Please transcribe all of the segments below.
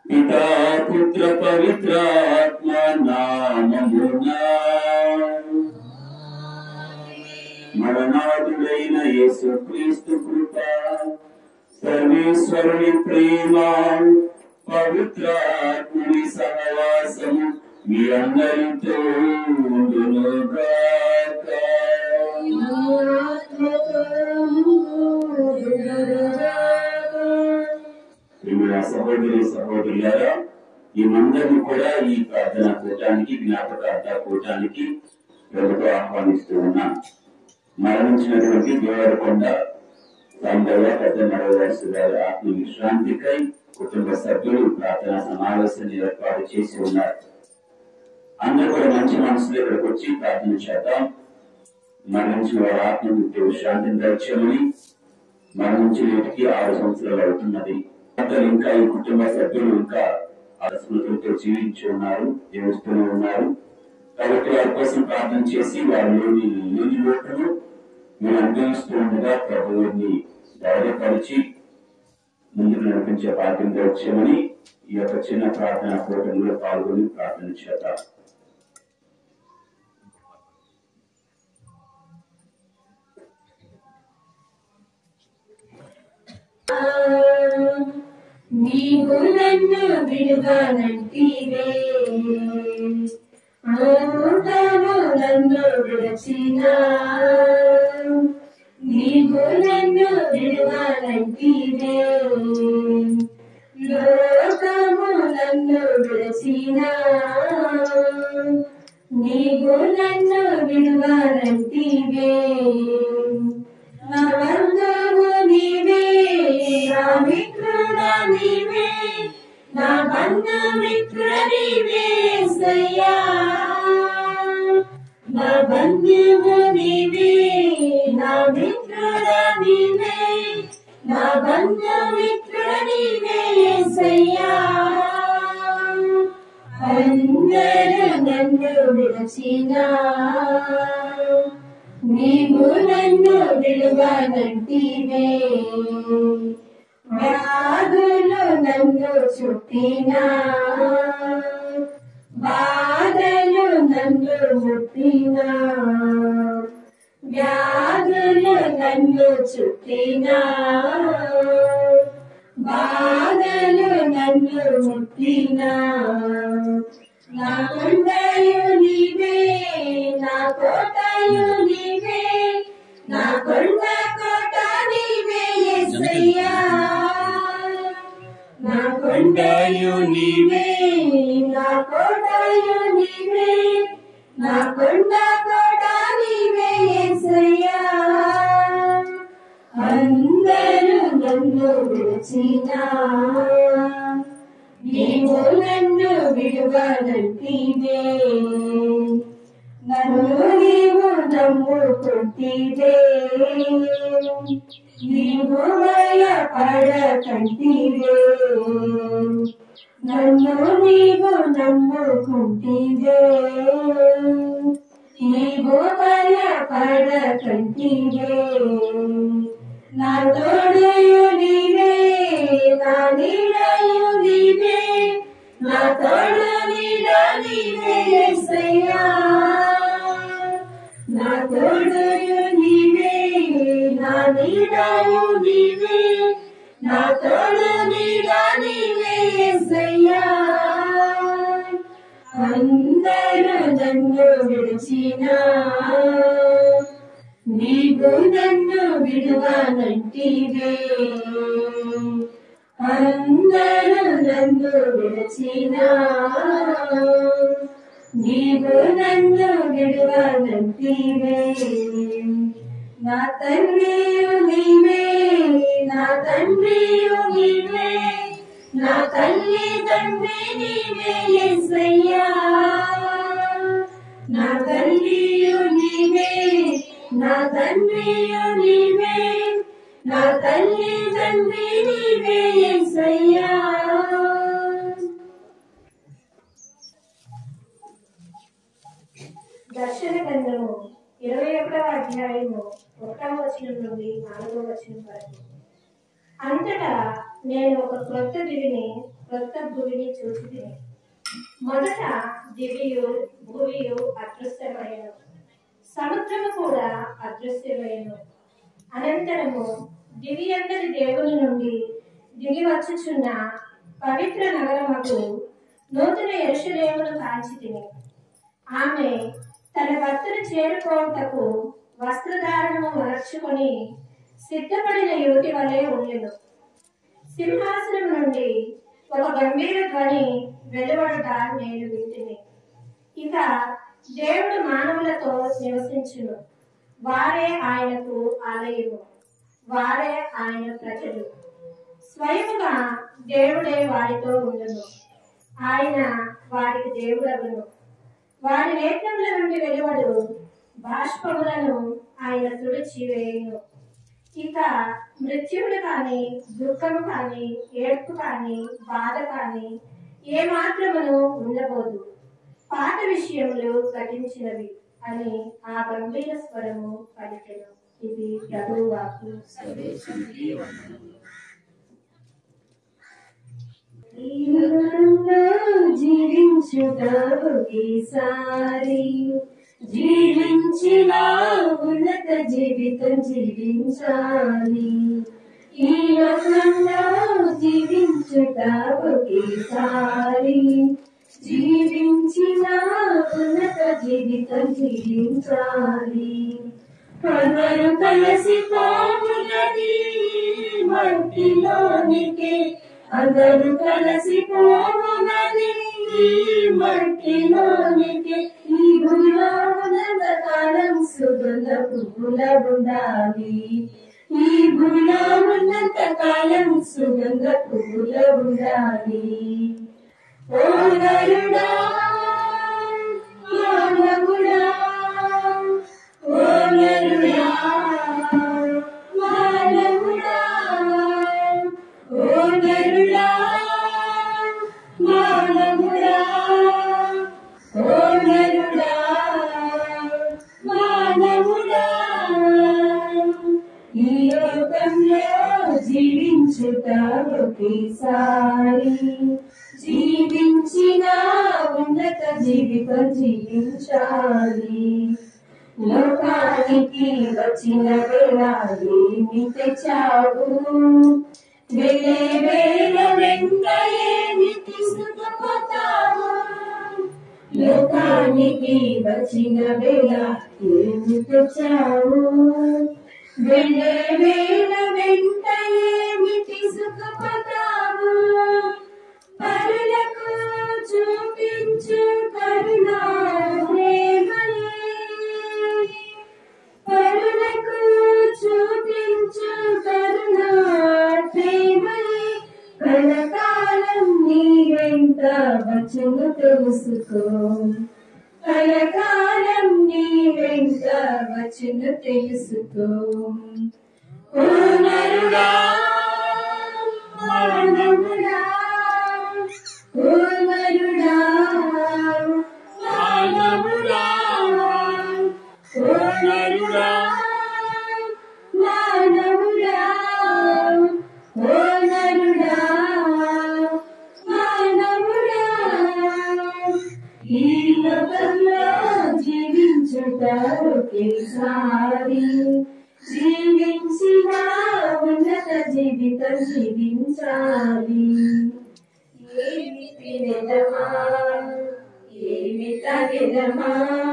పితా పుత్ర పవిత్రాత్మ నామమునా మరణాదుడైన యేసు క్రీస్తు కృప సర్వేశ్వరుని ప్రేమ పవిత్రాత్మని సహవాసము మీ అందరితో ఉండునుగాక. ప్రియమైన సహోదరి సహోదరులారా ఈ మందరిని కూడా ఈ ప్రార్థన కూటానికి జ్ఞాపకార్థ కూటానికి ప్రభుత్వ ఆహ్వానిస్తూ ఉన్నాం మరణించినటువంటి దేవరకొండ సాంబయ్య పెద్ద నడవలసి గారి ఆత్మ విశ్రాంతికై కుటుంబ సభ్యులు ప్రార్థనా సమావేశాన్ని ఏర్పాటు చేసి ఉన్నారు అందరూ కూడా మంచి మనసులో ఇక్కడికి వచ్చి ప్రార్థన చేద్దాం మరణించిన వారి ఆత్మ నిత్య విశ్రాంతిని దయచేయమని మరణించి నేటికి ఆరు సంవత్సరాలు అవుతున్నది అతను ఇంకా ఈ కుటుంబ సభ్యులు ఇంకా ఆ స్మృతులతో జీవించి ఉన్నారు జీవిస్తూనే ఉన్నారు కాబట్టి వారి కోసం ప్రార్థన చేసి వారిలోని లేని లోటును మీరు అనుభవిస్తూ ఉండగా ప్రభువుని ధైర్యపరిచి ముందుకు నడిపించే భాగ్యం వచ్చామని ఈ యొక్క చిన్న ప్రార్థన కూటమిలో పాల్గొని ప్రార్థన చేద్దాం నీవు నన్ను విడుగానంటివే ఆముతాను నన్ను విడచిన నీవు నన్ను విడుగానంటివే లోకము నన్ను విడచిన నీవు నన్ను విడుగానంటివే నా బంధువు నీవే నా మిత్రుడ నీవే నా బంధుమిత్రుడ నీవే సయ్యా నా బంధువు నీవే నా మిత్రుడ నీవే నా బంధుమిత్రుడ నీవే సయ్యా అందరూ నన్ను విడచినా నీవు నన్ను విలువనంటివే వ్యాధులు నన్ను చుట్టినా బాధలు నన్ను ముట్టినా వ్యాధులు నన్ను చుట్టినా బాధలు నన్ను ముట్టినా నా కొండయు నీవే నా కోటయు నీవే నా కొండ కోట నీవే యేసయ్యా నా కొండయు నీవే నా కోటయు నీవే నా కొండ కోట నీవే యేసయ్యా అందరూ నన్ను విడిచినా నీవు నన్ను విడువనంటివే నన్ను నీవు నమ్ముకుంటివే నీవు భయపడకంటివే నన్ను నీవు నమ్ముకుంటివే నీవు భయపడకంటివే నా తోడయు నీవే నా నీడయు నీవే నా తోడు నీడ నీవే యేసయ్యా నా తోడయు నీవే నా నీడయు నీవే నా తోడు నీడ నీవే యేసయ్యా అందరూ నన్ను విడిచినా నీవు నన్ను విడువనంటివే అందరూ నన్ను విడచినా నీవు నన్ను విడువనంటివే నా తండ్రియు నీవే నా తండ్రియు నీవే నా తల్లి తండ్రి నీవే యేసయ్యా నా తల్లియు నీవే నా తండ్రియు నీవే నా తల్లి తండ్రి నీవే యేసయ్యా దర్శన గ్రంథము ఇరవై ఒకటవ అధ్యాయము ఒకటవ వచనం నుండి నాలుగవ వచనం వరకు అంతటా నేను ఒక క్రొత్త దివిని క్రొత్త భూమిని చూసి మొదట దివియు భూమియు అదృశ్యమైన సముద్రము కూడా అదృశ్యమైన అనంతరము దివి అందరి దేవుని నుండి దిగి వచ్చుచున్న పవిత్ర నగరముకు నూతన యెరూషలేమును కాల్చి తిని ఆమె తన భర్తను చేరుకోవటకు వస్త్రధారణము మరచుకొని సిద్ధపడిన యువతి వలె ఉండెను సింహాసనం నుండి ఒక గంభీర ధ్వని వెలువడుట నేను వింటిని ఇక దేవుడు మానవులతో నివసించును వారే ఆయనకు ఆలయము వారే ఆయన ప్రజలు స్వయముగా దేవుడే వారితో ఉండును ఆయన వారికి దేవుడగును వారి నేత్రముల నుండి వెలువడు బాష్పములను ఆయన తుడిచి వేయును ఇక మృత్యువులు కానీ దుఃఖము కానీ ఏడ్పు కానీ బాధ కానీ ఏ మాత్రమును ఉండబోదు పాత విషయములు గతించినవి అని ఆ గంభీర స్వరము పలికెను ఇది ప్రభు వాక్కు ఈ లోకంలో జీవించుట ఒకేసారి జీవించిన ఉన్నత జీవితం జీవించాలి ఈ లోకంలో జీవించుట ఒకేసారి జీవించిన ఉన్నత జీవితం జీవించాలి అందరూ కలిసి పోవునది మట్టిలోనికి అందరూ కలిసి పోవునది ఈ మట్టిలోనికి ఈ భూమిలో ఉన్నంత కాలం సుగంధ పువ్వుల ఉండాలి ఈ భూమిలో ఉన్నంత కాలం సుగంధ పువ్వుల ఉండాలి ఓ నరుడా మానవుడా ఓ నరుడా మానవుడా ఓ నరుడా మానవుడా ఓ నరుడా మానవుడా ఈ లోకంలో జీవించుట ఒకేసారి జీవించిన ఉన్నత జీవితం జీవించాలి లోకానికి వచ్చిన వేళ ఏమి తెచ్చావు వెళ్ళే వేళ వెంట ఏమి తీసుకుపోతావు లోకానికి వచ్చిన వేళ ఏమి తెచ్చావు వెళ్ళే వేళ వెంట ఏమి తీసుకుపోతావు పరులకు చూపించు కరుణా ప్రేమయే పరులకు చూపించు కరుణా ప్రేమయే కలకాలం నీ వెంట వచ్చును తెలుసుకో కలకాలం నీ వెంట వచ్చును తెలుసుకో ఓ నరుడా మానవుడా ఓ నరుడా మానవుడా ఓ నరుడా మానవుడా ఓ నరుడా మానవుడా ఈ లోకంలో జీవించుట ఒకేసారి జీవించిన ఉన్నత జీవితం జీవించాలి ఏమి తినదమా ఏమి తగదమా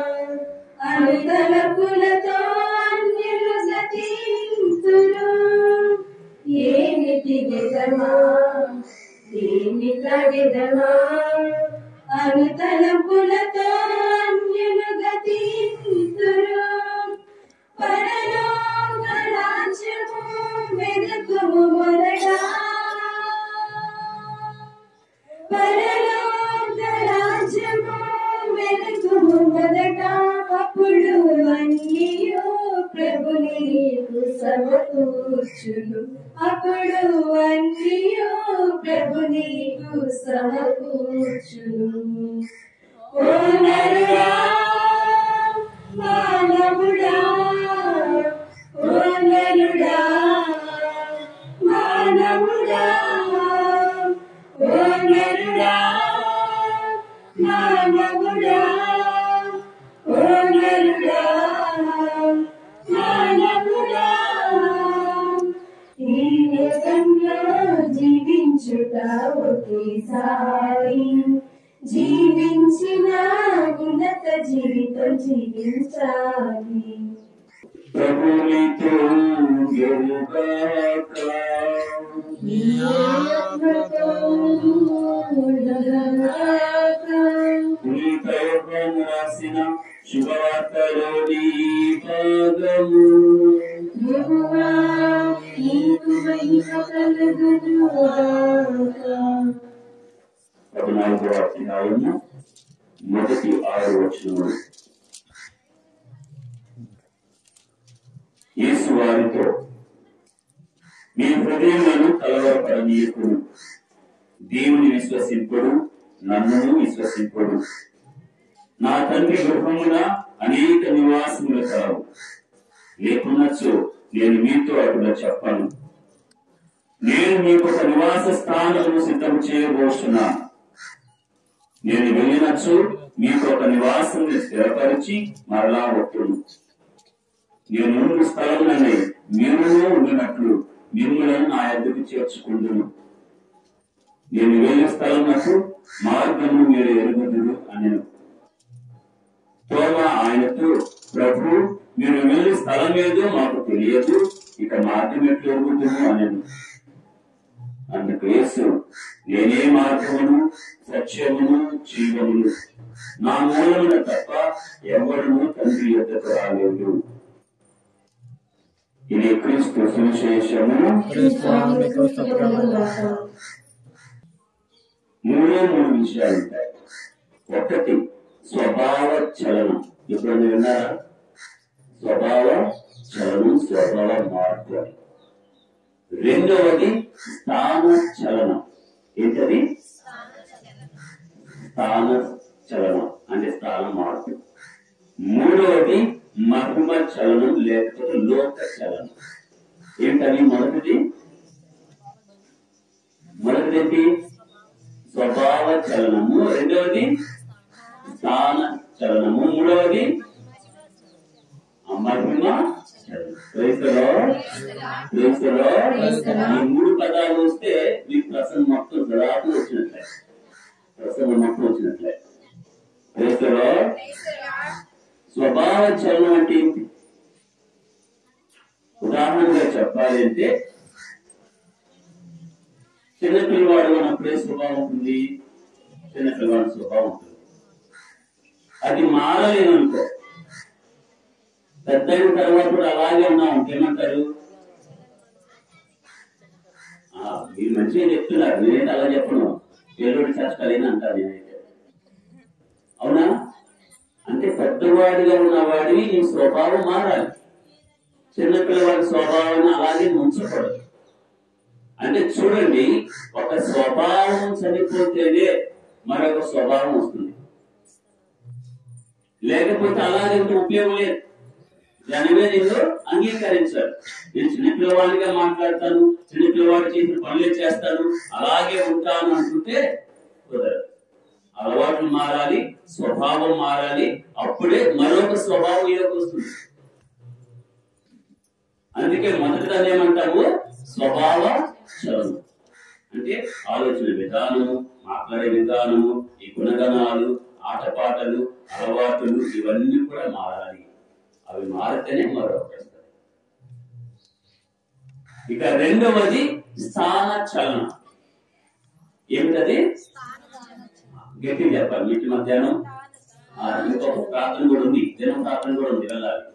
అనుతలపులతో అన్యులు గతింతురు ఏమి తినదమా ఏమి తగదమా అనుతలపులతో అన్యులు గతింతురు పరలోక రాజ్యము వెనుకము మొరగా పరలోక రాజ్యము వెనుకము మొదట అప్పుడు అన్నీయు ప్రభు నీకు సమకూర్చును అప్పుడు అన్నీయు ప్రభు నీకు సమకూర్చును ఓ నరుడా మానవుడా ఓ నరుడా మానవుడా నరుడా మానవుడా ఓ నరుడా మానవుడా ఈ లోకంలో జీవించుట ఒకేసారి జీవించిన ఉన్నత జీవితం జీవించాలి ప్రభునితో గెలుగాక ఈ ఆత్మతో ఉండగాక. పునీత యోహాను రాసిన శుభవార్తలోని భాగము యెహోవా, నీకు మహిమ కలుగునుగాక. పద్నాలుగో అధ్యాయము మొదటి ఆరు వచనములు యేసు వారితో మీ హృదయములను కలవరపడనీయకుడు దేవుని విశ్వసింపుడు నన్నును విశ్వసింపుడు నా తండ్రి గృహమున అనేక నివాసములు కలవు లేకున్నచో నేను మీతో అటులో చెప్పను నేను మీకు ఒక నివాస స్థానము సిద్ధం చేయబోతున్నాను నేను వెళ్ళినచ్చు మీకు ఒక నివాసం స్థిరపరిచి మరలా వస్తును నేను ఉన్న స్థలంలోనే మీరు ఉండినట్లు మిమ్మల్ని నా ఎద్దుకు చేర్చుకుందును నేను వెళ్ళే స్థలమునకు మార్గము మీరు ఎరుగుదురు అని తోమ ఆయనతో ప్రభు మీరు వెళ్ళే స్థలం ఏదో మాకు తెలియదు ఇక మార్గం ఎట్లు ఎరుగుతును అని అందుకు యేసు నేనే మార్గమును సత్యమును జీవమును నా మూలమున తప్ప ఎవరును తండ్రి యొద్దకు రాలేదు ఇది క్రీస్తు సువిశేషము క్రీస్తునామమునకు స్తోత్రముగాక. మూడే మూడు విషయాలు ఉంటాయి ఒకటి స్వభావ చలనం ఎప్పుడైనా విన్నారా స్వభావ చలనం స్వభావ మార్పు అని. రెండవది స్థాన చలనం ఏంటది స్థాన చలనం అంటే స్థాన మార్పు మూడవది మహిమ చలనం లేకపోతే లోక చలనం ఏంటని మొదటిది మొదటిది స్వభావ చలనము రెండవది స్థాన చలనము మూడవది మహిమ చలనం. Praise the Lord. Praise the Lord. Praise the Lord. ఈ మూడు పదాలు వస్తే మీకు ప్రసంగం మొత్తం దాదాపు వచ్చినట్లే ప్రసంగం మొత్తం వచ్చినట్లే Praise the Lord. స్వభావ చలనం అంటే ఏంటి ఉదాహరణగా చెప్పాలి అంటే చిన్న పిల్లవాడు అన్నప్పుడే స్వభావం ఉంటుంది చిన్న పిల్లవాడి స్వభావం ఉంటుంది అది మారలేదు అనుకో పెద్ద అయిన తర్వాత కూడా అలాగే ఉన్నాం ఏమంటారు ఆ, మీరు మంచిగా చెప్తున్నారు నేనైతే అలా చెప్పను పిల్లడు చచ్చుకోలేని అంటారు నేనైతే అవునా అంటే పెద్దవాడిగా ఉన్నవాడివి నీ స్వభావం మారాలి చిన్న పిల్లవాడి స్వభావాన్ని అలాగే ఉంచకూడదు అంటే చూడండి ఒక స్వభావం చనిపోతేనే మరొక స్వభావం వస్తుంది లేకపోతే అలాగే ఉంటే ఉపయోగం లేదు జనమే నిన్ను అంగీకరించారు నేను చిన్న పిల్లవాడిగా మాట్లాడతాను చిన్న పిల్లవాడు చేసిన పనులే చేస్తాను అలాగే ఉంటాను అనుకుంటే కుదరదు అలవాట్లు మారాలి స్వభావం మారాలి అప్పుడే మరొక స్వభావం ఏదోకి వస్తుంది అందుకే మొదటి దాన్ని ఏమంటాము స్వభావ చలనం అంటే ఆలోచన విధానము మాట్లాడే విధానము ఈ గుణగణాలు ఆటపాటలు అలవాటులు ఇవన్నీ కూడా మారాలి అవి మారితేనే మరొకటి వస్తుంది. ఇక రెండవది స్థాన చలనం ఏమిటది గట్టి చెప్పాలి మీటి మధ్యాహ్నం ఆ, ఇంకొక ప్రార్థన కూడా ఉంది దినం ప్రార్థన కూడా ఉంది వెళ్ళాలి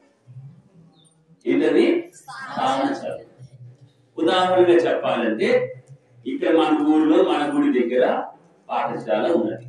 ఏంటది స్థాన చలనం ఉదాహరణగా చెప్పాలంటే ఇక్కడ మన ఊళ్ళో మన గుడి దగ్గర పాఠశాల ఉన్నది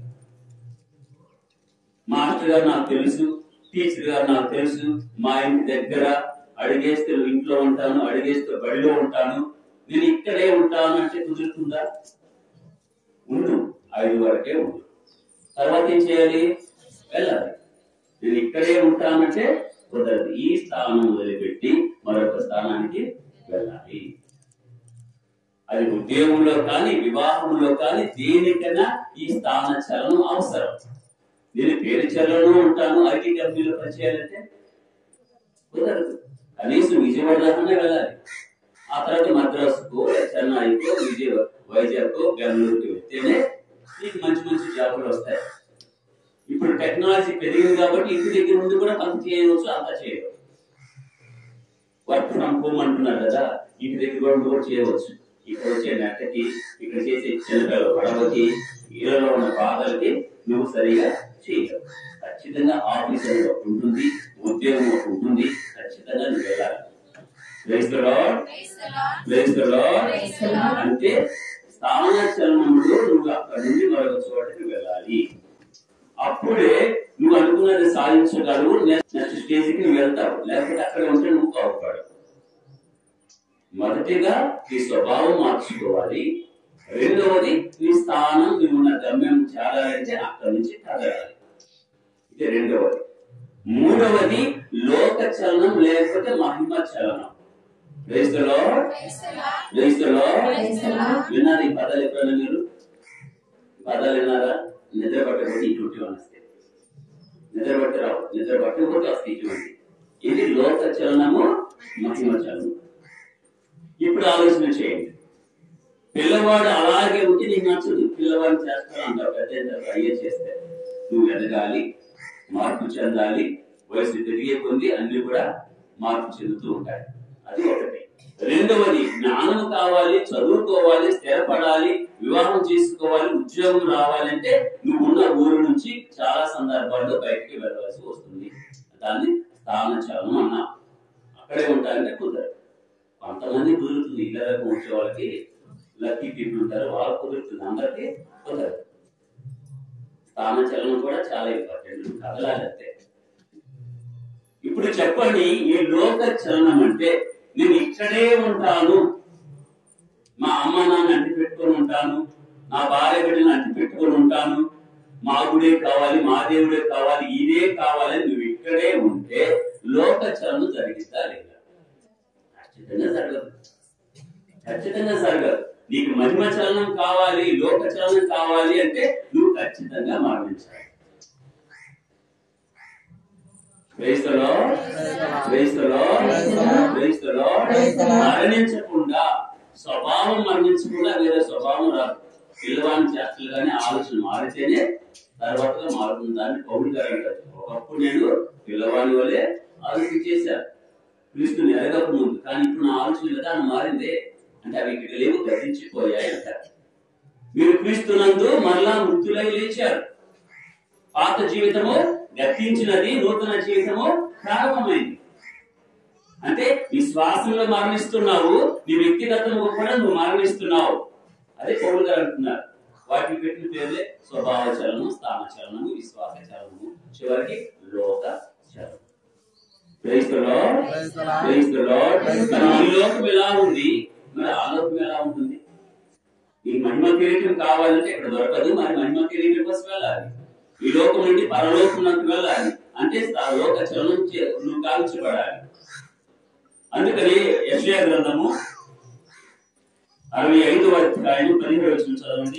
మాస్టర్ గారు నాకు తెలుసు టీచర్ గారు నాకు తెలుసు మా ఇంటి దగ్గర అడిగేస్తే ఇంట్లో ఉంటాను అడిగేస్తే బడిలో ఉంటాను నేను ఇక్కడే ఉంటాను అంటే కుదురుతుందా ఉండు ఐదు వరకే ఉండు తర్వాత ఏం చేయాలి వెళ్ళాలి నేను ఇక్కడే ఉంటానంటే కుదరదు ఈ స్థానం వదిలిపెట్టి మరొక స్థానానికి వెళ్ళాలి అది ఉద్యోగంలో కానీ వివాహంలో కానీ దేనికైనా ఈ స్థాన చలనం అవసరం నేను పేరు చలంలో ఉంటాను ఐటీ కంపెనీలో పనిచేయాలంటే కుదరదు కనీసం విజయవాడ దాకానే వెళ్ళాలి ఆ తర్వాత మద్రాసుకో చెన్నైకో విజయ వైజాగ్ బెంగళూరుకి వెళ్తేనే నీకు మంచి మంచి జాబులు వస్తాయి ఇప్పుడు టెక్నాలజీ పెరిగింది కాబట్టి ఇంటి దగ్గర నుండి కూడా పని చేయవచ్చు అంతా చేయవచ్చు వర్క్ ఫ్రమ్ హోమ్ అంటున్నారు కదా ఇంటి దగ్గర కూడా కూడా చేయవచ్చు ఇక్కడ వచ్చే నెట్టకి ఇక్కడ చేసే చిన్నపిల్లల గొడవకి ఇళ్లలో ఉన్న బాధలకి నువ్వు సరిగా చేయలేవు ఖచ్చితంగా ఆఫీస్ అనేది ఒకటి ఉంటుంది ఉద్యోగం ఒకటి ఉంటుంది ఖచ్చితంగా నువ్వు వెళ్ళాలి Praise the Lord. Praise the Lord. అంటే స్థాన చలనములో నువ్వు అక్కడి నుండి మరొక చోటకి వెళ్ళాలి అప్పుడే నువ్వు అనుకున్నది సాధించగలవు నెక్స్ట్ స్టేజ్కి నువ్వు వెళ్తావు లేకపోతే అక్కడ ఉంటే నువ్వు బాగుపడవు మొదటిగా నీ స్వభావం మార్చుకోవాలి రెండవది నీ స్థానం నువ్వు ఉన్న గమ్యం చేరాలంటే అక్కడి నుంచి కదలాలి ఇది రెండవది మూడవది లోక చలనం లేకపోతే మహిమ చలనం Praise the Lord. Praise the Lord. Praise the Lord. విన్నారు ఈ పదాలు ఎప్పుడైనా మీరు పదాలు విన్నారా నిద్ర పట్టకపోతే ఇటువంటి వస్తాయి నిద్ర పట్టి రావు నిద్ర పట్టకపోతే వస్తాయి ఇటువంటి ఇది లోక చలనము మహిమ చలనం ఇప్పుడు ఆలోచన చేయండి పిల్లవాడు అలాగే ఉంటే నీకు నచ్చదు పిల్లవాడిని చేస్తాను అంటావు పెద్ద అయ్యే చేస్తే నువ్వు ఎదగాలి మార్పు చెందాలి వయసు పెరిగే కొద్ది అన్ని కూడా మార్పు చెందుతూ ఉంటాయి అది ఒకటి రెండవది జ్ఞానం కావాలి చదువుకోవాలి స్థిరపడాలి వివాహం చేసుకోవాలి ఉద్యోగం రావాలంటే నువ్వు ఉన్న ఊరు నుంచి చాలా సందర్భాల్లో బయటికి వెళ్ళవలసి వస్తుంది దాన్ని స్థాన చలనం అన్నా అక్కడే ఉంటారంటే కుదరదు కొంతమంది కుదురుతుంది ఇళ్ళకు వచ్చే వాళ్ళకి లక్కీ పీపుల్ ఉంటారు వాళ్ళకి కుదురుతుంది అందరికీ కుదరదు స్థాన చలనం కూడా చాలా ఇంపార్టెంట్ కదలాలి అంతే ఇప్పుడు చెప్పండి ఈ లోక చలనం అంటే నేను ఇక్కడే ఉంటాను మా అమ్మ నాన్న అంటి పెట్టుకొని ఉంటాను నా భార్య బిడ్డను అంటి పెట్టుకొని ఉంటాను మా గుడే కావాలి మా దేవుడే కావాలి ఇదే కావాలని నువ్వు ఇక్కడే ఉంటే లోక చలనం జరిగిస్తా లేదా ఖచ్చితంగా జరగదు ఖచ్చితంగా జరగదు నీకు మహిమ చలనం కావాలి లోక చలనం కావాలి అంటే నువ్వు ఖచ్చితంగా మరణించాలి Praise the Lord. Praise the Lord. Praise the Lord. మరణించకుండా స్వభావం మరణించకుండా వేరే స్వభావం రాదు పిల్లవాని చేష్టలు కానీ ఆలోచన మారితేనే తర్వాత మారుతుంది దాన్ని పౌరులు గారు అంటారు ఒకప్పుడు నేను పిల్లవాని వలె ఆలోచన చేశాను క్రీస్తుని ఎరగక ముందు కానీ ఇప్పుడు నా ఆలోచన విధానం మారిందే అంటే అవి ఇక్కడ లేవు గతించిపోయాయి అంటారు మీరు క్రీస్తునందు మరలా మృతులై లేచారు పాత జీవితము గతించినది నూతన జీవితము ప్రారంభమైంది అంటే నీ శ్వాసంలో మరణిస్తున్నావు నీ వ్యక్తిగతంగా కూడా నువ్వు మరణిస్తున్నావు అదే పౌరులు గారు అంటున్నారు వాటికి పెట్టిన పేర్లే స్వభావ చలనం స్థాన చలనము విశ్వాస చలనము చివరికి లోక చలనం Praise the Lord. Praise the Lord. Praise the Lord. Praise the మరి Lord. ఈ లోకం ఎలా ఉంది మరి ఆ లోకం ఎలా ఉంటుంది ఈ మహిమ కిరీటం కావాలంటే ఇక్కడ దొరకదు మరి మహిమ కిరీటం కోసం వెళ్ళాలి ఈ లోకం నుండి పరలోకంలోకి వెళ్ళాలి అంటే ఆ లోక చలనం చే- నువ్వు కాల్చబడాలి అందుకని యశ్యా గ్రంథము అరవై ఐదు అధ్యాయం పదిహేడు వచ్చిన చదవండి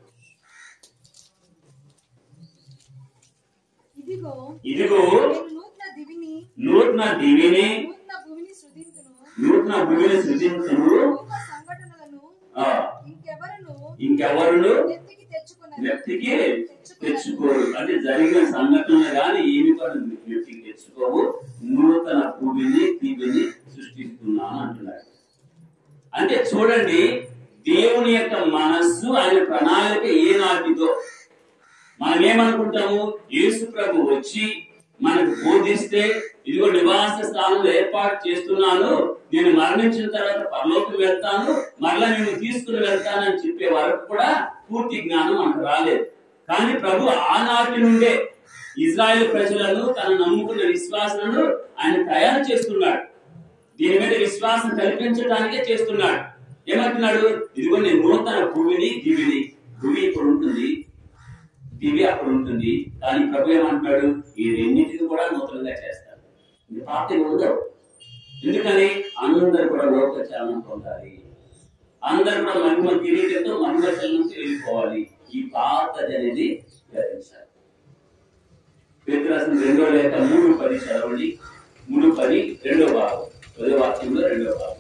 ఇదిగో ఇదిగో నేను నూతన దివిని నూతన దివిని నూతన భూమిని సృజించును నూతన భూమిని సృజించును గొప్ప సంఘటనలను ఆ, ఇంకెవరును ఇంకెవరును నెత్తికి తెచ్చుకున్నారు వ్యక్తికి తెచ్చుకోరు అంటే జరిగిన సంఘటనలు కానీ ఏమి కూడా వ్యక్తికి తెచ్చుకోవు నూతన భూమిని దీవిని సృష్టిస్తున్నాను అంటున్నాడు అంటే చూడండి దేవుని యొక్క మనస్సు ఆయన ప్రణాళిక ఏ నాటిదో మనం ఏమనుకుంటాము యేసు ప్రభు వచ్చి మనకు బోధిస్తే ఇదిగో నివాస స్థానంలో ఏర్పాటు చేస్తున్నాను నేను మరణించిన తర్వాత పరలోకి వెళ్తాను మరలా నేను తీసుకుని వెళ్తానని చెప్పే వరకు కూడా పూర్తి జ్ఞానం మనకు రాలేదు కానీ ప్రభు ఆనాటి నుండే ఇజ్రాయెల్ ప్రజలను తన నమ్ముకున్న విశ్వాసాలను ఆయన తయారు చేస్తున్నాడు దీని మీద విశ్వాసం కల్పించడానికే చేస్తున్నాడు ఏమంటున్నాడు ఇదిగో నేను నూతన భూమిని దివిని భూమి ఇప్పుడు ఉంటుంది దివి అక్కడ ఉంటుంది కానీ ప్రభు ఏమంటున్నాడు ఈ రెండింటిని కూడా నూతనంగా చేస్తాడు ఇది పార్టీ ఉండవు ఎందుకని అందరు కూడా లోక చాలనం పొందాలి అందరూ కూడా మహిమ కిరీటంతో మహిమల నుంచి వెళ్ళిపోవాలి ఈ పాతది అనేది ధరించాలి పేతురాసిన రెండో లేఖ మూడు పది చదవండి మూడు పది రెండో భాగం పదో వాక్యంలో రెండో భాగం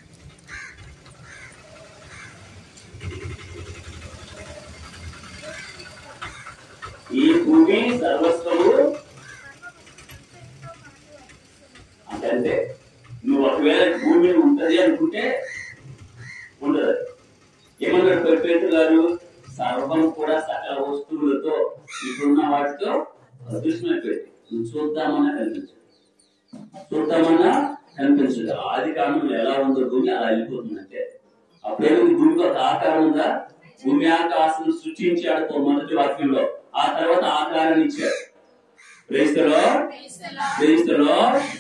ఈ భూమి సర్వస్వము అంటే నువ్వు ఒకవేళ భూమి ఉంటది అనుకుంటే ఉండదు ఏమన్నాడు పే- పేతురు గారు సర్వం కూడా సకల వస్తువులతో ఇప్పుడున్న వాటితో అదృశ్యమైపోయింది నువ్వు చూద్దామన్నా కనిపించదు చూద్దామన్నా కనిపించదు ఆది కాలంలో ఎలా ఉందో భూమి అలా వెళ్ళిపోతుంది అంటే అప్పుడేమో భూమికి ఒక ఆకారం ఉందా భూమి ఆకాశం సృష్టించాడు మొదటి వాక్యంలో ఆ తర్వాత ఆకారాన్ని ఇచ్చాడు క్రైస్తలో క్రైస్తలో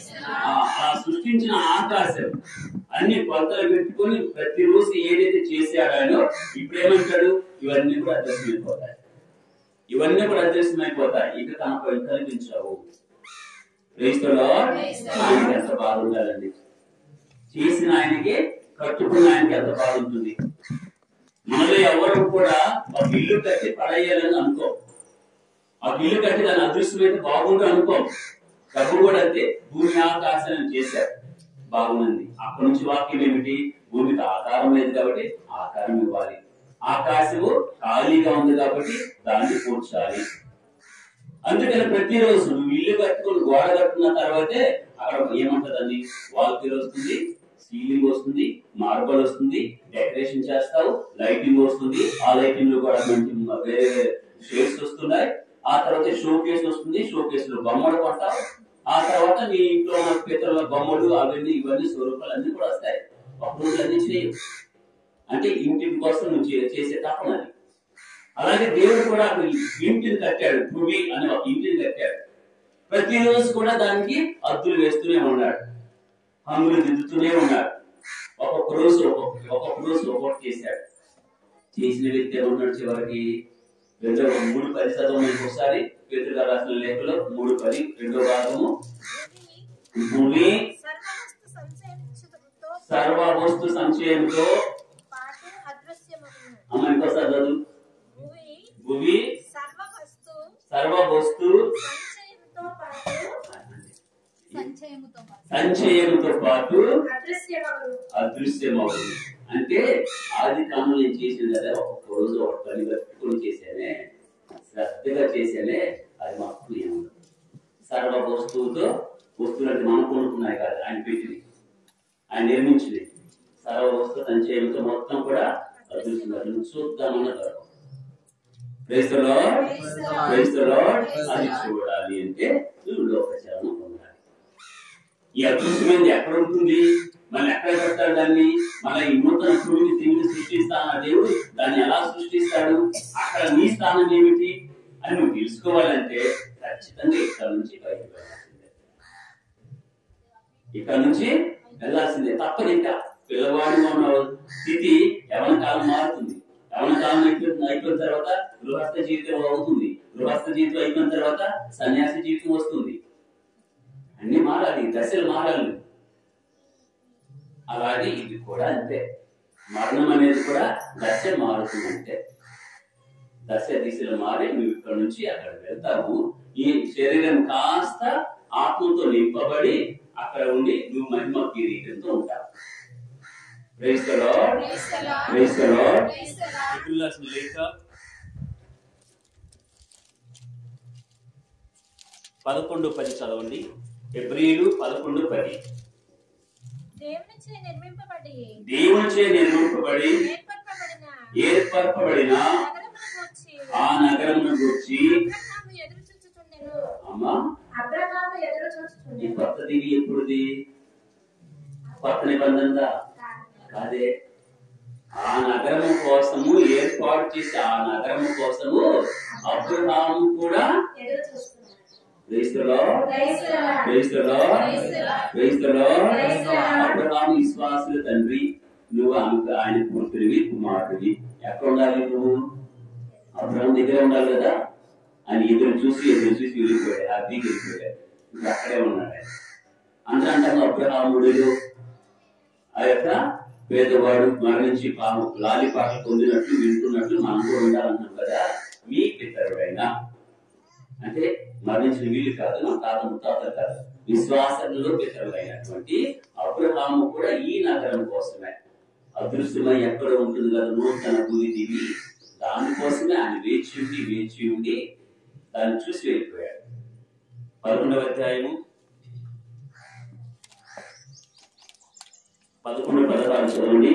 ఆ సృష్టించిన ఆకాశం అన్ని కొలతలు పెట్టుకొని ప్రతిరోజు ఏదైతే చేశాడో ఆయన ఇప్పుడు ఏమంటాడు ఇవన్నీ కూడా అదృశ్యమైపోతాయి ఇవన్నీ కూడా అదృశ్యమైపోతాయి ఇక తనకు కనిపించవు క్రైస్తలో ఆయనకి ఎంత బాధ ఉండాలండి చేసిన ఆయనకి కట్టుకున్న ఆయనకి ఎంత బాధ ఉంటుంది మనలో ఎవరు కూడా ఒక ఇల్లు కట్టి పడేయాలని అనుకో ఆ ఇల్లు కట్టి దాని అదృష్టమైతే బాగుండు అనుకో డబ్బు కూడా అంతే భూమి ఆకాశాన్ని చేశారు బాగుంది అక్కడి నుంచి వాక్యం ఏమిటి భూమికి ఆకారం లేదు కాబట్టి ఆకారం ఇవ్వాలి ఆకాశము ఖాళీగా ఉంది కాబట్టి దాన్ని కూర్చాలి అందుకని ప్రతిరోజు నువ్వు ఇల్లు కట్టుకొని గోడ కట్టుకున్న తర్వాతే అక్కడ ఏమంటదని వాల్ తీరు వస్తుంది సీలింగ్ వస్తుంది మార్బల్ వస్తుంది డెకరేషన్ చేస్తావు లైటింగ్ వస్తుంది ఆ లైటింగ్ లో కూడా మంచి వేరే షేడ్స్ వస్తున్నాయి ఆ తర్వాత షో కేస్ వస్తుంది షో కేస్ లో బొమ్మలు కొంటావు ఆ తర్వాత నీ ఇంట్లో ఉన్న పితరుల బొమ్మలు అవన్నీ ఇవన్నీ స్వరూపాలు అన్ని కూడా వస్తాయి ఒక రోజు అన్ని చేయవు అంటే ఇంటి కోసం నువ్వు చే- చేసే తపన అది అలాగే దేవుడు కూడా అక్కడ ఇంటిని కట్టాడు భూమి అనే ఒక ఇంటిని కట్టాడు ప్రతిరోజు కూడా దానికి అద్దులు వేస్తూనే ఉన్నాడు హంగులు దిద్దుతూనే ఉన్నాడు ఒక్కొక్క రోజు ఒక్కొక్క ఒక్కొక్క రోజు ఒక్కొక్కటి చేశాడు చేసిన వ్యక్తి ఏమన్నాడు చివరికి రెండో మూడు పది చదవం ఒకసారి పేతుగా రాసిన లేఖలో మూడు పది రెండో భాగము భూమి సర్వవస్తు సంచయించుటతో సర్వ వస్తు సంచయంతో పాటు అదృశ్యమగును అమ్మ ఇంకోసారి చదువు భూమి భూమి సర్వవస్తు సర్వ వస్తు సంచయంతో పాటు సంచయముతో పాటు సంచయంతో పాటు అదృశ్యమగును అదృశ్యమవుతుంది అంటే ఆది కాలంలో నేను చేసింది అదే ఒక్కొక్క రోజు ఒక పని కట్టుకొని చేశానే శ్రద్ధగా చేశానే అది మాకు ఏముంది సర్వ వస్తువుతో వస్తువులు అంటే మనం కొనుక్కున్నాయి కాదు ఆయన పెట్టింది ఆయన నిర్మించింది సర్వ వస్తువు సంచయంతో మొత్తం కూడా అదృశ్యం నువ్వు చూద్దామన్న దొరకవు క్రైస్తలో క్రైస్తలో అది చూడాలి అంటే నువ్వు లోకచరణం పొందాలి ఈ అదృశ్యమైనది ఎక్కడ ఉంటుంది మళ్ళీ ఎక్కడ పెడతాడు దాన్ని మళ్ళీ ఈ నూతన భూమిని తిరిగి సృష్టిస్తాన దేవుడు దాన్ని ఎలా సృష్టిస్తాడు అక్కడ నీ స్థానం ఏమిటి అని నువ్వు తెలుసుకోవాలంటే ఖచ్చితంగా ఇక్కడ నుంచి బయటకు వెళ్ళాల్సిందే ఇక్కడ నుంచి వెళ్ళాల్సిందే తప్పదు ఇంకా పిల్లవాడిగా ఉన్న స్థితి యవన కాలం మారుతుంది యవన కాలం అయిపోయిన అయిపోయిన తర్వాత గృహస్థ జీవితం అవుతుంది గృహస్థ జీవితం అయిపోయిన తర్వాత సన్యాసి జీవితం వస్తుంది అన్ని మారాలి దశలు మారాలి అలాగే ఇది కూడా అంతే మరణం అనేది కూడా దశ మారుతుందంటే దశ దిశలు మారి నువ్వు ఇక్కడ నుంచి అక్కడ వెళ్తావు ఈ శరీరం కాస్త ఆత్మతో నింపబడి అక్కడ ఉండి నువ్వు మహిమ కిరీటంతో ఉంటావు Praise the Lord. Praise the Lord. Praise the Lord. Praise the Lord. ఎబ్రిల్ రాసిన లేఖ పదకొండు పది చదవండి ఎబ్రిలు పదకొండు పది దేవునిచే నిర్మింపబడి దేవునిచే నిర్మింపబడి ఏర్పరపబడిన ఏర్పరపబడిన నగరమును గూర్చి ఆ నగరమును గురించి అబ్రహాము ఎదురు చూచుచుండెను అమ్మా అబ్రహాము ఎదురు ఈ చూచుచుండెను కొత్త దివి ఎప్పుడుది కొత్త నిబంధనదా కాదే ఆ నగరము కోసము ఏర్పాటు చేసి ఆ నగరము కోసము అబ్రహాము కూడా ఎదురు చూస్తున్నాడు క్రైస్తలో Praise the Lord. క్రైస్తలో Praise the Lord. క్రైస్తలో Praise the Lord. Abraham విశ్వాసుల తండ్రి నువ్వు ఆమెకు ఆయన పుత్రుడివి కుమారుడివి ఎక్కడ ఉండాలి నువ్వు అబ్రహాం దగ్గర ఉండాలి కదా ఆయన ఎదురు చూసి ఎదురు చూసి వెళ్ళిపోయాడు హ్యాపీకి వెళ్ళిపోయాడు ఇంకా అక్కడే ఉన్నాడు ఆయన. అందరూ అంటారు అబ్రహాముడు ఆ యొక్క పేదవాడు మరణించి పాము లాలి పాట పొందినట్లు వింటున్నట్లు మనం కూడా ఉండాలన్నాం కదా మీ పితరుడైన అంటే మరణించిన వీళ్ళు కాదు మా తాత ముత్తాత కాదు విశ్వాసంలో పితరులైనటువంటి అబ్రహాము కూడా ఈ నగరం కోసమే అదృశ్యమై ఎక్కడ ఉంటుంది కదా నూతన భూమి దివి దానికోసమే ఆయన వేచి ఉండి వేచి ఉండి దాన్ని చూసి వెళ్ళిపోయాడు పదకొండవ అధ్యాయము పదకొండు పదహారు చదవండి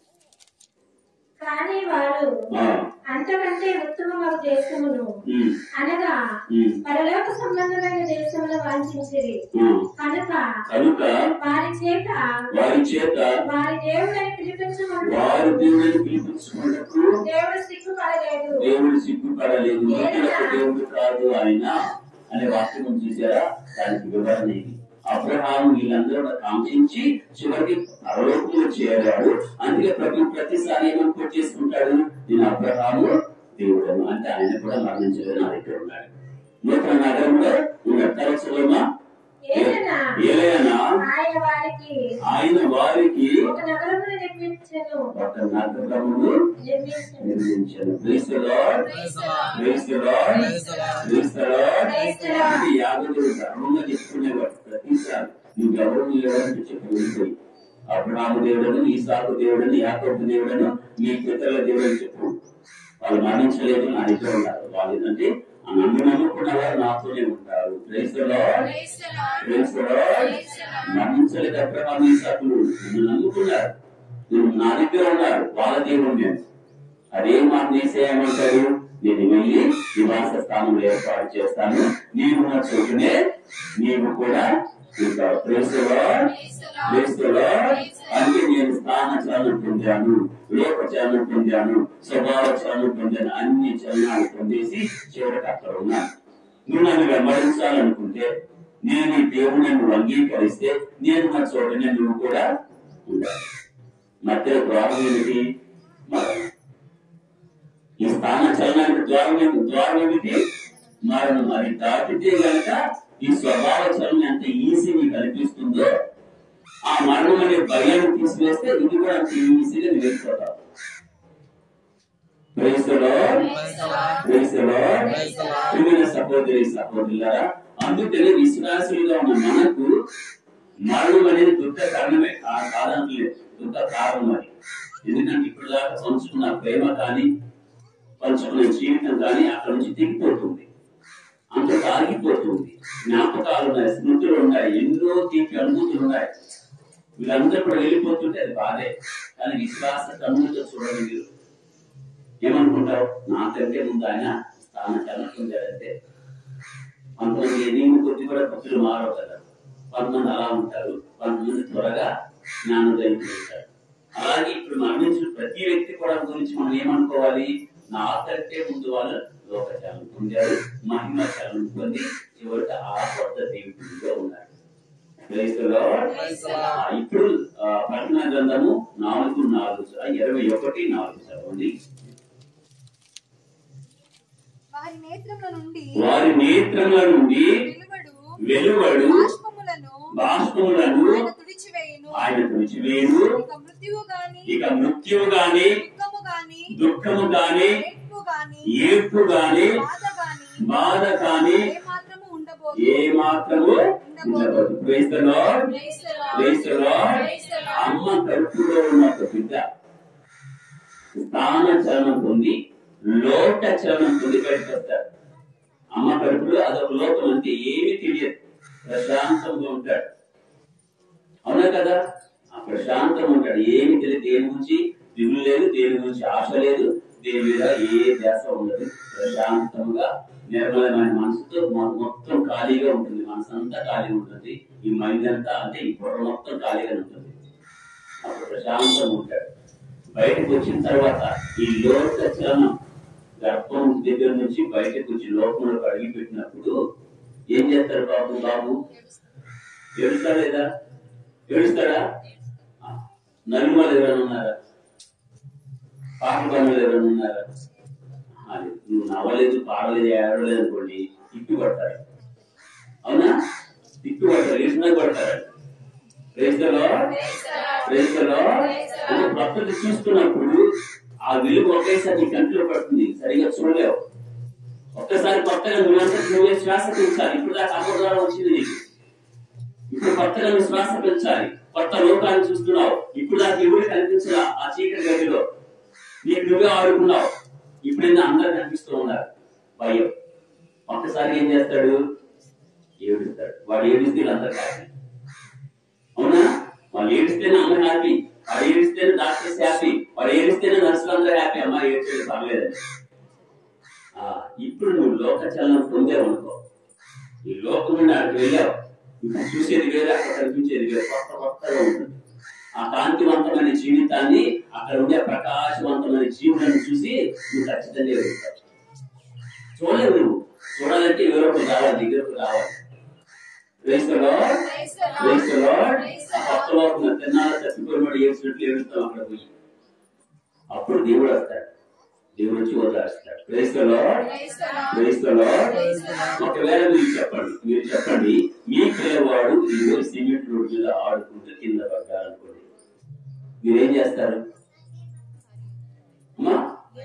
కానీ వారు ఆ, అంతకంటే ఉత్తమమైన దేశమును ఉమ్, అనగా ఉమ్, పరలోక సంబంధమైన దేశమును వాంఛించిరి ఉమ్. కనుక కనుక వారి చేత వారి చేత వారి దేవుడని పిలిపించమని వారు దేవుడిని పిలిపించుకున్నప్పుడు దేవుడు సిగ్గుపడలేదు దేవుడు సిగ్గుపడలేదు మనుషులకు దేవుడు కాదు ఆయన అనే వాక్యం చూసారా దానికి వివరణ ఇది అబ్రహాం వీళ్ళందరూ కూడా కాంక్షించి చివరికి పరలోకంలో చేరాడు అందుకే ప్రభు ప్రతిసారి ఏమని చేసుకుంటాడు నేను అబ్రహాము దేవుడను అంటే ఆయన కూడా మరణించలేదు నా దగ్గర ఉన్నాడు నూతన నగరంలో ఉన్నాడు తరచులోమా ఏదైనా ఏలైనా ఆయన వారికి ఆయన వారికి ఒక నగరమును నిర్మించను ఒక నగరమును నిర్మించను నిర్మించాను Praise the Lord. Praise the Lord. Praise the Lord. Praise the Lord. Praise the Lord. ఇది యాగదుడు ధర్మంగా చెప్పుకునేవాడు ప్రతిసారి నువ్వెవరు లేవని చెప్పి వెళ్ళిపోయి అబ్రహాము దేవుడను ఈసాకు దేవుడను యాకోబు దేవుడను మీ పితరుల దేవుడని చెప్పు వాళ్ళు మరణించలేదు నా దగ్గర ఉన్నారు వాళ్ళు ఏంటంటే ఆ నన్ను నమ్ముకున్న వారు నాతోనే ఉంటారు praise the lord praise the lord మరణించలేదు అబ్రహాము ఈసాకులు నన్ను నమ్ముకున్నారు నువ్వు నా దగ్గర ఉన్నారు వాళ్ళ దేవుడు నేను అదే మాట చేసేయమంటాడు నేను వెళ్ళి నివాస స్థానం ఏర్పాటు చేస్తాను నీవు నా చోటునే నీవు కూడా ఉంటావు Praise the Lord. Praise the Lord. అంటే నేను స్థాన చలనం పొందాను లోక చలనం పొందాను స్వభావ చలనం పొందాను అన్ని చలనాలు పొందేసి చివరికి అక్కడ ఉన్నాను నువ్వు నన్ను వెంబడించాలనుకుంటే నేను ఈ దేవుని నువ్వు అంగీకరిస్తే నేను నా చోటనే నువ్వు కూడా ఉండాలి మధ్య ద్వారం ఏమిటి మరణం ఈ స్థాన చలనానికి ద్వారం ఏమి- ద్వారం ఏమిటి మరణం అది దాటితే గనక ఈ స్వభావ చలనం ఎంత ఈజీ నీకు అనిపిస్తుందో ఆ మరణం అనే భయాన్ని తీసివేస్తే ఇది కూడా అంత ఈజీగా నువ్వు వెళ్ళిపోతావు Praise the Lord. Praise the Lord. ప్రియమైన సహోదరి సహోదరులారా అందుకనే విశ్వాసులుగా ఉన్న మనకు మరణం అనేది దుఃఖ కారణమే కా- కాదనట్లేదు దుఃఖ కారణం అది ఎందుకంటే ఇప్పుడు దాకా పంచుకున్న ప్రేమ కానీ పంచుకున్న జీవితం కానీ అక్కడ నుంచి తెగిపోతుంది అంత ఆగిపోతుంది జ్ఞాపకాలు ఉన్నాయి స్మృతులు ఉన్నాయి ఎన్నో తీపి అనుభూతులు ఉన్నాయి వీళ్ళందరూ కూడా వెళ్ళిపోతుంటే అది బాధే కానీ విశ్వాస కన్నులతో చూడండి మీరు ఏమనుకుంటారు నాకంటే ముందు ఆయన స్థాన చలన పొందారంటే కొంతమంది ఎదిగిన కొద్ది కూడా భక్తులు మారవు కదా కొంతమంది అలా ఉంటారు కొంతమంది త్వరగా జ్ఞానోదయం పొందుతారు అలాగే ఇప్పుడు మరణించిన ప్రతి వ్యక్తి కూడా గురించి మనం ఏమనుకోవాలి నాకంటే ముందు వాళ్ళు లోక చలనం పొందారు మహిమ చలనం పొంది చివరికి ఆ కొత్త దేవుడిగా ఉన్నారు Praise the Lord. ఆ, ఇప్పుడు ఆ, ప్రకటన గ్రంథము నాలుగు నాలుగు ఆ, ఇరవై ఒకటి నాలుగు చదవండి వారి నేత్రముల నుండి వారి నేత్రముల నుండి వెలువడు వెలువడు బాష్పములను బాష్పములను ఆయన తుడిచివేయును ఆయన తుడిచివేయు ఇక మృత్యువు గాని ఇక మృత్యువు గాని దుఃఖము గాని దుఃఖము గాని ఏడ్పు గాని ఏర్పు గాని బాధ గాని బాధ కాని ఏ మాత్రము ఉండబోదు ఏ మాత్రము ఉండవద్దు Praise the Lord. Praise the Lord. అమ్మ కడుపులో ఉన్న ఒక బిడ్డ స్థాన చలనం పొంది లోట చలనం పొంది బయటకు వస్తాడు అమ్మ కడుపులో అదొక లోకం అంటే ఏమీ తెలియదు ప్రశాంతంగా ఉంటాడు అవునా కదా ఆ ప్రశాంతంగా ఉంటాడు ఏమి తెలియదు దేని గురించి దిగులు లేదు దేని గురించి ఆశ లేదు దేని మీద ఏ ధ్యాస ఉండదు ప్రశాంతంగా నిర్మలమైన మనసుతో మొ- మొత్తం ఖాళీగా ఉంటుంది మనసు అంతా ఖాళీగా ఉంటుంది ఈ మైండ్ అంతా అంటే ఈ బుర్ర మొత్తం ఖాళీగా ఉంటుంది అప్పుడు ప్రశాంతంగా ఉంటాడు బయటకు వచ్చిన తర్వాత ఈ లోక చలనం గర్భం దగ్గర నుంచి బయటకు వచ్చి లోకంలో అడిగి పెట్టినప్పుడు ఏం చేస్తాడు బాబు బాబు ఏడుస్తాడా లేదా ఏడుస్తాడా ఆ, నలుమలు ఎవరైనా ఉన్నారా పాట పనులు ఎవరైనా ఉన్నారా అది నువ్వు నవ్వలేదు పాడలేదు ఏడలేదు అనుకోండి తిప్పి కొడతారు అవునా తిప్పి కొడతారు వేసినా కొడతారు ప్రేస్తలో ప్రేస్తలో అంటే ప్రకృతి చూస్తున్నప్పుడు ఆ వెలుగు ఒకేసారి నీ కంటిలో పడుతుంది సరిగా చూడలేవు ఒక్కసారి కొత్తగా నువ్వంతా నువ్వే శ్వాస పీల్చాలి ఇప్పుడు దాకా అమ్మ ద్వారా వచ్చింది నీకు ఇప్పుడు కొత్తగా నువ్వు శ్వాస పీల్చాలి కొత్త లోకాన్ని చూస్తున్నావు ఇప్పుడు దాకా ఎవరు కనిపించలా ఆ చీకటి గదిలో నీకు నువ్వే ఆడుకున్నావు ఇప్పుడు అందరు కనిపిస్తూ ఉన్నారు భయం ఒక్కసారి ఏం చేస్తాడు ఏడుస్తాడు వాడు ఏడిస్తే వీళ్ళందరూ హ్యాపీ అవునా వాళ్ళు ఏడిస్తేనే అందరూ హ్యాపీ వాడు ఏడిస్తేనే డాక్టర్స్ హ్యాపీ వాడు ఏడిస్తేనే నర్సులు అందరూ హ్యాపీ అమ్మ ఏడ్చేది పర్లేదని ఆ, ఇప్పుడు నువ్వు లోక చలనం పొందావు అనుకో ఈ లోకం నుండి అక్కడికి వెళ్ళావు ఇప్పుడు చూసేది వేరే అక్కడ కనిపించేది వేరే కొత్త కొత్తగా ఉంటుంది ఆ కాంతివంతమైన జీవితాన్ని అక్కడ ఉండే ప్రకాశవంతమైన జీవితాన్ని చూసి నువ్వు ఖచ్చితంగా వెళ్తావు చూడలేవు నువ్వు చూడాలంటే ఎవరో ఒకరు రావాలి దగ్గరకు రావాలి క్రైస్తలో క్రైస్తలో కొత్త లోకం తిన్నాళ్ళ తప్పిపోయినప్పుడు ఏడ్చినట్లు ఏడుస్తాం అక్కడ పోయి అప్పుడు దేవుడు వస్తాడు దేవుడు వచ్చి వదిలేస్తాడు క్రైస్తలో క్రైస్తలో ఒకవేళ మీరు చెప్పండి మీరు చెప్పండి మీ పిల్లవాడు ఈ రోజు సిమెంట్ రోడ్ మీద ఆడుకుంటూ కింద పడ్డారనుకోండి మీరేం చేస్తారు అమ్మా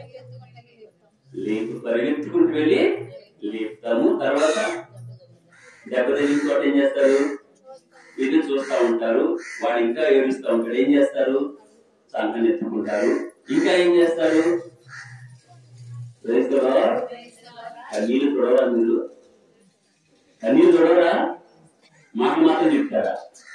లేపు పరిగెత్తుకుంటూ వెళ్ళి లేపుతాము తర్వాత దెబ్బ తగిలిన చోట ఏం చేస్తారు వీళ్ళు చూస్తా ఉంటారు వాడు ఇంకా ఏడుస్తూ ఉంటాడు ఏం చేస్తారు సంకని ఎత్తుకుంటారు ఇంకా ఏం చేస్తారు Praise the Lord. కన్నీళ్ళు తొడవరా మీరు కన్నీళ్ళు తొడవరా మాకు మాత్రం చెప్తారా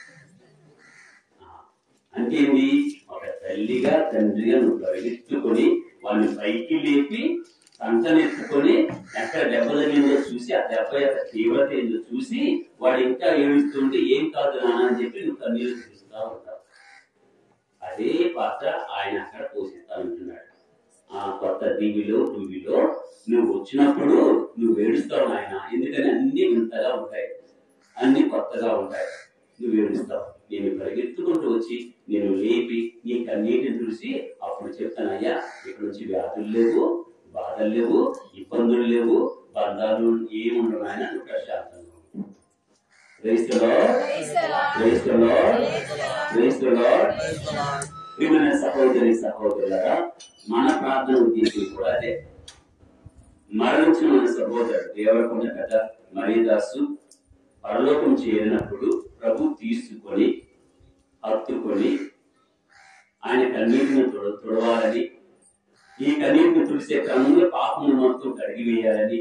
ఆ, అంటే ఏంటి ఒక తల్లిగా తండ్రిగా నువ్వు పరిగెత్తుకొని వాళ్ళని పైకి లేపి సంతనెత్తుకొని ఎక్కడ దెబ్బ తగిలిందో చూసి ఆ దెబ్బ యొక్క తీవ్రత ఏందో చూసి వాడు ఇంకా ఏడుస్తుంటే ఏం కాదు నాన్న అని చెప్పి నువ్వు కన్నీళ్ళు చూస్తూ ఉంటావు అదే పాత్ర ఆయన అక్కడ పోషిస్తానంటున్నాడు ఆ కొత్త దివిలో భూమిలో నువ్వు వచ్చినప్పుడు నువ్వు ఏడుస్తావు ఆయన ఎందుకని అన్ని వింతగా ఉంటాయి అన్ని కొత్తగా ఉంటాయి నువ్వు ఏడుస్తావు నేను పరిగెత్తుకుంటూ వచ్చి నేను లేపి నీ కన్నీటిని చూసి అప్పుడు చెప్తానయ్యా ఇక్కడ నుంచి వ్యాధులు లేవు బాధలు లేవు ఇబ్బందులు లేవు బంధాలు ఏమి ఉండవు ఆయన నువ్వు ప్రశాంతంగా ఉండు. Praise the Lord. Praise the Lord. Praise the Lord. ప్రియమైన సహోదరి సహోదరులారా మన ప్రార్థన ఉద్దేశం కూడా అదే మరణించిన మన సహోదరుడు దేవరకొండ పెద్ద మరీదాసు పరలోకం చేరినప్పుడు ప్రభు తీసుకొని హత్తుకొని ఆయన కన్నీటిని తుడ తుడవాలని ఈ కన్నీటిని తుడిసే క్రమంలో పాపమును మొత్తం కడిగివేయాలని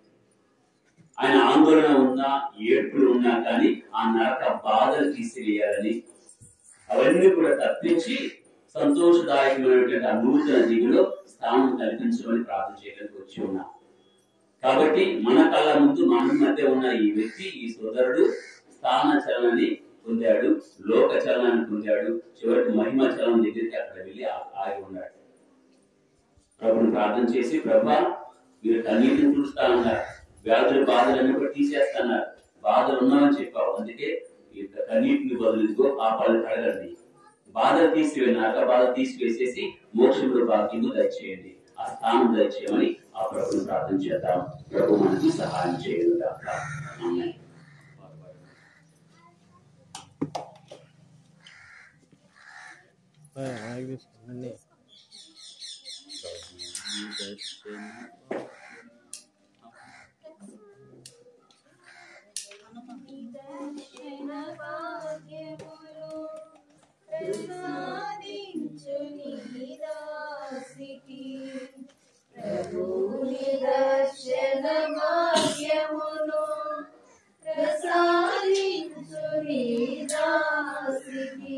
ఆయన ఆందోళన ఉన్నా ఏడ్పులు ఉన్నా కానీ ఆ నరక బాధలు తీసివేయాలని అవన్నీ కూడా తప్పించి సంతోషదాయకమైనటువంటి ఆ నూతన దిగులో స్థానం కల్పించమని ప్రార్థన చేయడానికి వచ్చి ఉన్నా కాబట్టి మన కళ్ళ ముందు మన మధ్య ఉన్న ఈ వ్యక్తి ఈ సోదరుడు స్థాన చలనాన్ని పొందాడు లోక చలనాన్ని పొందాడు చివరికి మహిమ చలనం దగ్గరికి అక్కడ వెళ్ళి ఆ- ఆగి ఉన్నాడు ప్రభుని ప్రార్థన చేసి ప్రభా మీరు కన్నీటిని చూస్తా ఉన్నారు వ్యాధుల బాధలన్నీ కూడా తీసేస్తున్నారు బాధలు ఉన్నామని చెప్పావు అందుకే ఈ యొక్క కన్నీటిని బదులుగా ఆ పళ్ళు కడగండి బాధలు తీసివేయండి నరక బాధ తీసివేసేసి మోక్షంలో భాగ్యము దయచేయండి ఆ స్థానం దయచేయమని ఆ ప్రభుని ప్రార్థన చేద్దాం ప్రభు మనకి సహాయం చేయను గాక ఆమేన్. అన్నీ దర్శన భాగ్యములు ప్రసాదించు నీ దాసికి ప్రభుని దర్శన భాగ్యమును ప్రసాదించు నీ దాసికి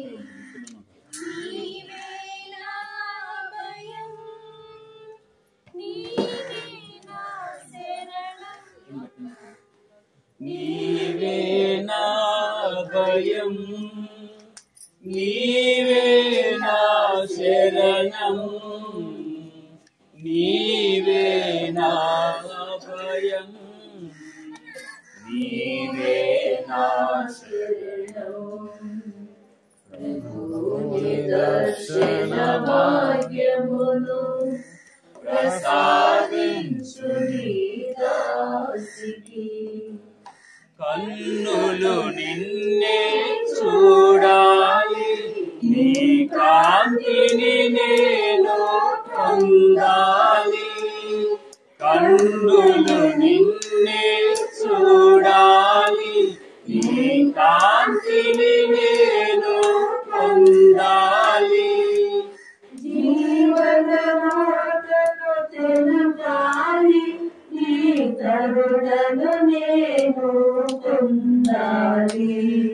నీవే నా భయం, నీవే నా శరణం నీవే నా భయం నీవే నా శరణం నీవే నా భయం నీవే నా దర్శన భాగ్యమును ప్రసాదించు నీ దాసికి కన్నులు నిన్నే చూడాలి నీ కాంతి కాంతిని నేను పొందాలి కన్నులు నిన్నే చూడాలి నీ కాంతిని నేను పొందాలి జీవన మాటను తెలపాలి నీ కరుణను నేను పొందాలి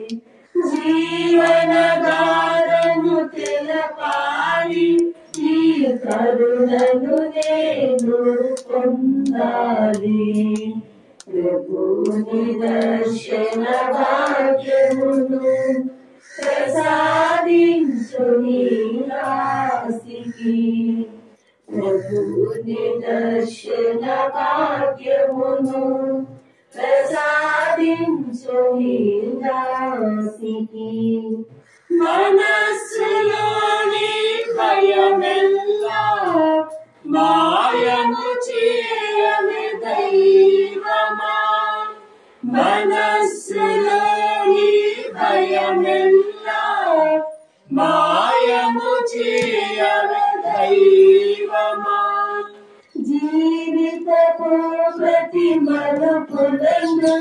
జీవన గారను తెలపాలి నీ కరుణను నేను పొందాలి ప్రభుని దర్శన భాగ్యమును ప్రసాదించు నీ రాశికి ప్రభుని దర్శన భాగ్యమును ప్రసాదించు నీ రాశికి మనస్సులోని భయమెల్లా మాయము చేయమి దైవమా మనస్సులోని భయమెల్లా మాయము చేయమి దైవమా జీవితపు ప్రతి మలుపులను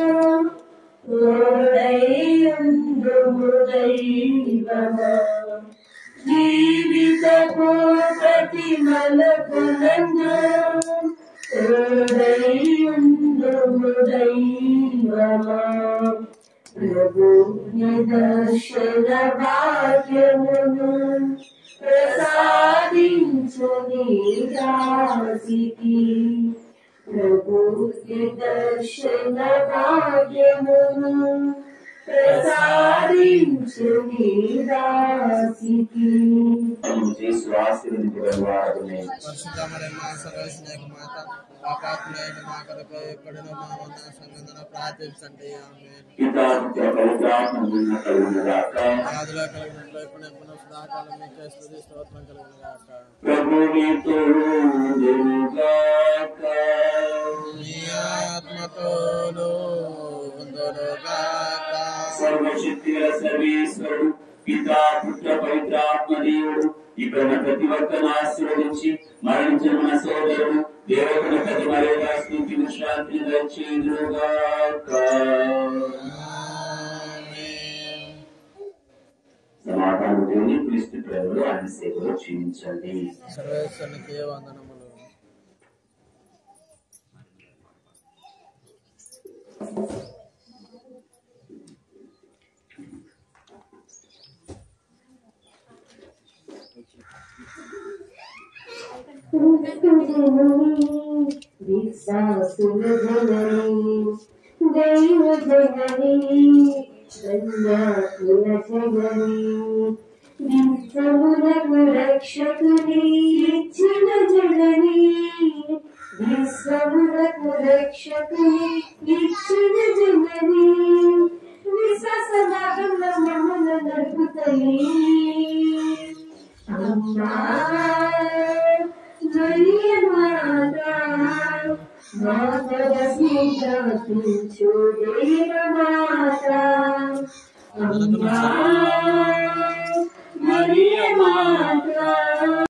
తోడైయుండుము దైవమా జీవితపు ప్రతి మలుపులను తోడైయుండుము దైవమా ప్రభు నిదర్శన భాగ్యమును ప్రసాదించు నీ దాసికి ప్రభు నిదర్శన భాగ్యమును ప్రసాదించు నీ దాసికి చేసి ఆశీర్వదించగల వారమే పరిశుద్ధమరమ్మ సర్వస్నేహ మాత పాపాత్మైన మా కొరకు ఎప్పుడును మా వందన సంగంధన ప్రార్థించండి ఆమె పితా పుత్ర పవిత్రాత్మ గుణ కలుగునుగాక ఆదిలో కలిగినట్లు ఇప్పుడు ఎప్పుడు సదాకాలం మీకే స్తుతి స్తోత్రం కలుగును గాక ప్రభు నీతో ఉండునుగాక మీ ఆత్మతోను ఉందును గాక సర్వశక్తి గల సర్వేశ్వరుడు పితా పుత్ర పవిత్రాత్మ దేవుడు ఇక్కడ ఉన్న ప్రతి ఒక్కరిని ఆశీర్వదించి మరణించిన మన సోదరుడు దేవతల ప్రతి మర్యాద స్థితి విశ్రాంతిని దయచేయునుగాక ఆమేన్. సమాధానం దేవుని క్రీస్తు ప్రేమలో ఆయన సేవలో జీవించండి సర్వేశ్వరునికి వందనములు విశ్వాసుల జనని దైవ జనని కన్యాకుల జనని విశ్వములకు రక్షకుని ఇచ్చిన జనని విశ్వములకు రక్షకుని ఇచ్చిన జనని విశ్వాస మార్గంలో మమ్మల్ని నడుపుతాయి అమ్మా మరియ మాతా మాతా స్నేహ చూడేవ మాతా అమ్మా మరియ మాతా